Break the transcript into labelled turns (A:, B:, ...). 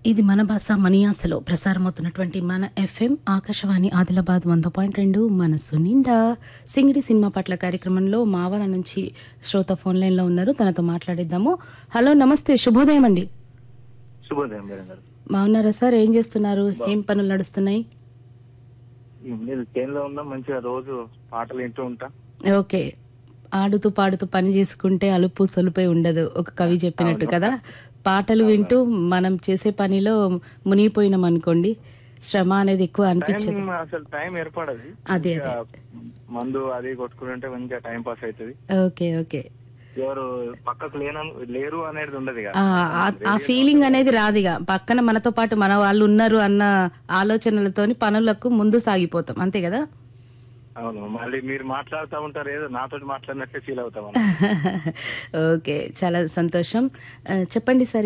A: ఇది మన భాష మనియాసలో ప్రసారమవుతున్నటువంటి మన ఎఫ్ఎం ఆకాశవాణి ఆదిలాబాద్ వంద పాయింట్ రెండు మనసు నిండా సింగిడి సినిమా పట్ల కార్యక్రమంలో మావల నుంచి శ్రోత ఫోన్ లైన్ లో ఉన్నారు తనతో మాట్లాడిద్దాము హలో నమస్తే శుభోదయం అండి
B: శుభోదయం మేడం గారు
A: బాగున్నారా సార్ ఏం చేస్తున్నారు ఏం పనులు నడుస్తున్నాయి
B: నేను ట్రైన్ లో ఉన్నా మంచిగా రోజు పాటలు వింటూ ఉంటా
A: ఓకే ఆడుతూ పాడుతూ పని చేసుకుంటే అలుపు సొలుపై ఉండదు ఒక కవి చెప్పినట్టు కదా పాటలు వింటూ మనం చేసే పనిలో మునిగిపోయినాం అనుకోండి శ్రమ అనేది ఎక్కువ
B: టైం
A: అనిపించదు
B: అసలు టైం ఏర్పడదు
A: అదే,
B: మంచిగా మందు అది కొట్టుకుంటే మంచిగా టైం పాస్ అవుతుంది
A: ఓకే ఓకే
B: ఎవరు పక్కకు లేన లేరు అనేది ఉండదు ఇక
A: ఆ, ఆ- ఆ ఫీలింగ్ అనేది రాదిగా పక్కన మనతో పాటు మన వాళ్ళు ఉన్నారు అన్న ఆలోచనలతోని పనులకు ముందు సాగిపోతాం అంతే కదా
B: అవును మళ్ళీ మీరు మాట్లాడుతూ ఉంటారు ఏదో నాతో మాట్లాడినట్టే ఫీల్ అవుతాం
A: ఓకే చాలా సంతోషం ఆ, చెప్పండి సార్